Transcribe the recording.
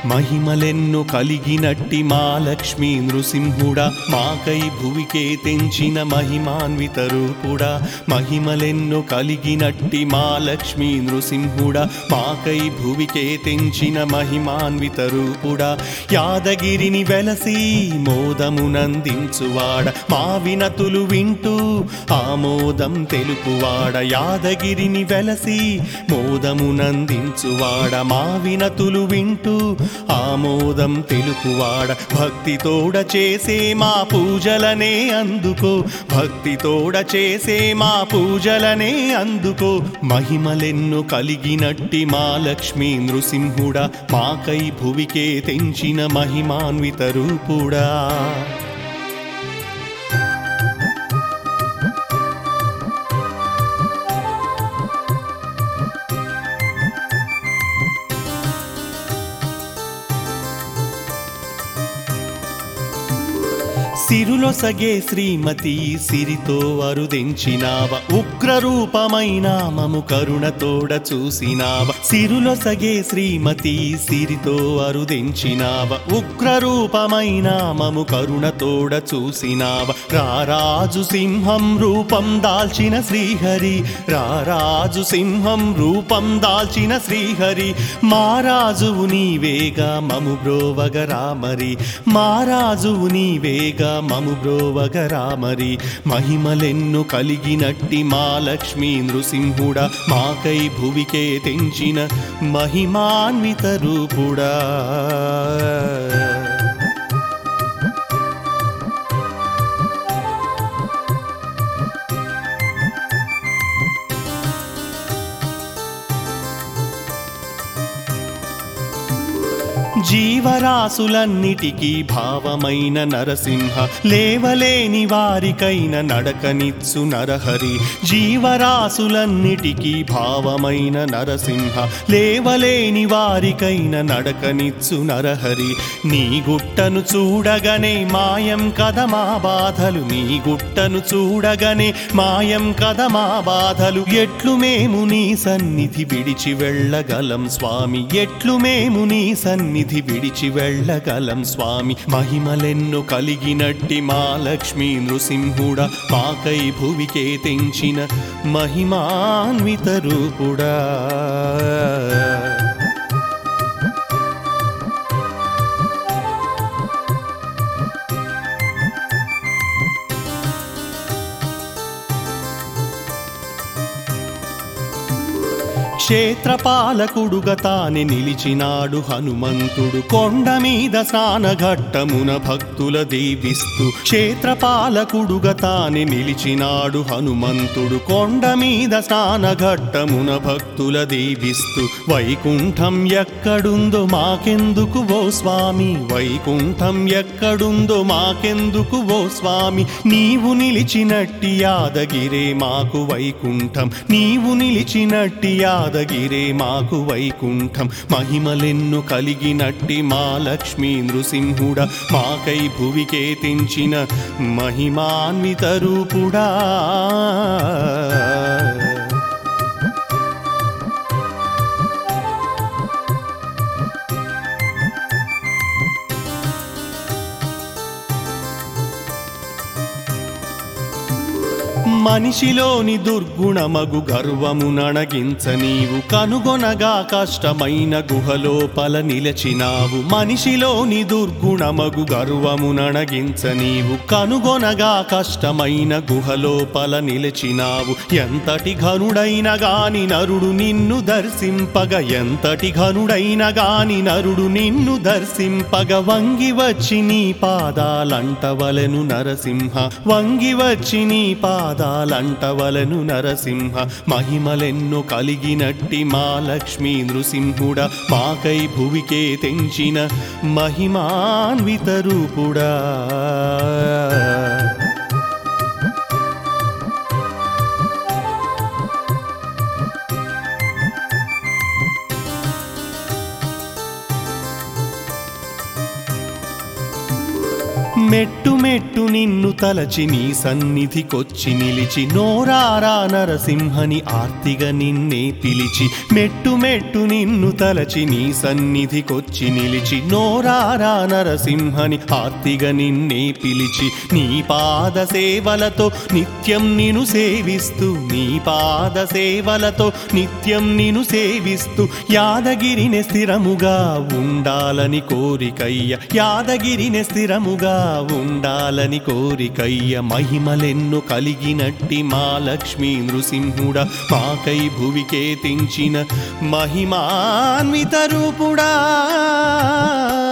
మహిమలెన్ను కలిగినట్టి మా లక్ష్మీ నృసింహుడా మాకై భువికే తెంచిన మహిమాన్విత రూపుడా మహిమలెన్ను కలిగినట్టి మా లక్ష్మీ నృసింహుడా మాకై భువికే తెంచిన మహిమాన్విత రూపుడా యాదగిరిని వెలసి మోదమునందించువాడ మా వినతులు వింటూ ఆమోదం తెలుపువాడ యాదగిరిని వెలసి మోదమునందించువాడ మా వినతులు వింటూ ఆమోదం తెలుపువాడ భక్తితోడ చేసే మా పూజలనే అందుకో భక్తితోడ చేసే మా పూజలనే అందుకో మహిమలెన్ను కలిగినట్టి మా లక్ష్మీ నృసింహుడా మాకై భువికే తెంచిన మహిమాన్విత రూపుడా సిరులొసగే శ్రీమతి సిరితో అరుదించినావ ఉగ్రరూపమైన మము కరుణతోడ చూసినావ సిరులొసగే శ్రీమతి సిరితో అరుదించినావ ఉగ్రరూపమైన మము కరుణతోడ చూసినావ రారాజు సింహం రూపం దాల్చిన శ్రీహరి రారాజు సింహం రూపం దాల్చిన శ్రీహరి మారాజువు నీవేగా మము బ్రోవగ రామరి మారాజువు నీవేగా మము బ్రోవగ రామరి మహిమలెన్ను కలిగినట్టి మా లక్ష్మీ నృసింహుడా మాకై భువికే తెంచిన మహిమాన్విత రూపుడా జీవరాశులన్నిటికీ భావమైన నరసింహ లేవలేని వారికైన నడకనిచ్చు నరహరి జీవరాశులన్నిటికీ భావమైన నరసింహ లేవలేని వారికైన నడకనిచ్చు నరహరి నీ గుట్టను చూడగనే మాయం కద మా బాధలు నీ గుట్టను చూడగనే మాయం కద మా బాధలు ఎట్లు మేము నీ సన్నిధి విడిచి వెళ్ళగలం స్వామి ఎట్లు మేము నీ సన్నిధి విడిచి వెళ్ళగలం స్వామి మహిమలెన్ను కలిగినట్టి మా లక్ష్మీ నృసింహుడా మాకై భువికే తెంచిన మహిమాన్విత రూపుడా క్షేత్రపాలకుడుగా తానే నిలిచినాడు హనుమంతుడు కొండ మీద స్నానఘట్టమున భక్తుల దీవిస్తూ క్షేత్రపాలకుడుగా తానే నిలిచినాడు హనుమంతుడు కొండ మీద స్నానఘట్టమున భక్తుల దీవిస్తూ వైకుంఠం ఎక్కడుందో మాకెందుకు ఓ స్వామి వైకుంఠం ఎక్కడుందో మాకెందుకు ఓ స్వామి నీవు నిలిచినట్టి యాదగిరే మాకు వైకుంఠం నీవు నిలిచినట్టి యాదగిరే మాకు వైకుంఠం మహిమలెన్ను కలిగినట్టి మా లక్ష్మీ నృసింహుడా మాకై భువికే తెంచిన మహిమాన్విత రూపుడా మనిషిలోని దుర్గుణమగు గర్వము నణగించ నీవు కనుగొనగా కష్టమైన గుహలోపల నిలచినావు మనిషిలోని దుర్గుణమగు గర్వము నణగించ నీవు కనుగొనగా కష్టమైన గుహలోపల నిలచినావు ఎంతటి ఘనుడైన గాని నరుడు నిన్ను దర్శింపగ ఎంతటి ఘనుడైన గాని నరుడు నిన్ను దర్శింపగ వంగి వచ్చి నీ పాదాలంటవలెను నరసింహ వంగి వచ్చి నీ పాదాలంటవలను నరసింహ మహిమలెన్ను కలిగినట్టి మా లక్ష్మీ నృసింహుడా మాకై భువికే తెంచిన మహిమాన్విత రూపుడా మెట్టు మెట్టు నిన్ను తలచి నీ సన్నిధికొచ్చి నిలిచి నోరారా నరసింహని ఆర్తిగా నిన్నే పిలిచి మెట్టు మెట్టు నిన్ను తలచి నీ సన్నిధికొచ్చి నిలిచి నోరారా నరసింహని ఆర్తిగా నిన్నే పిలిచి నీ పాద సేవలతో నిత్యం నిను సేవిస్తూ నీ పాద సేవలతో నిత్యం నిను సేవిస్తూ యాదగిరిని స్థిరముగా ఉండాలని కోరికయ్య యాదగిరిని స్థిరముగా ఉండాలని కోరికయ్య మహిమలెన్ను కలిగినట్టి మా లక్ష్మీ నృసింహుడా మాకై భువికే తెంచిన మహిమాన్విత రూపుడా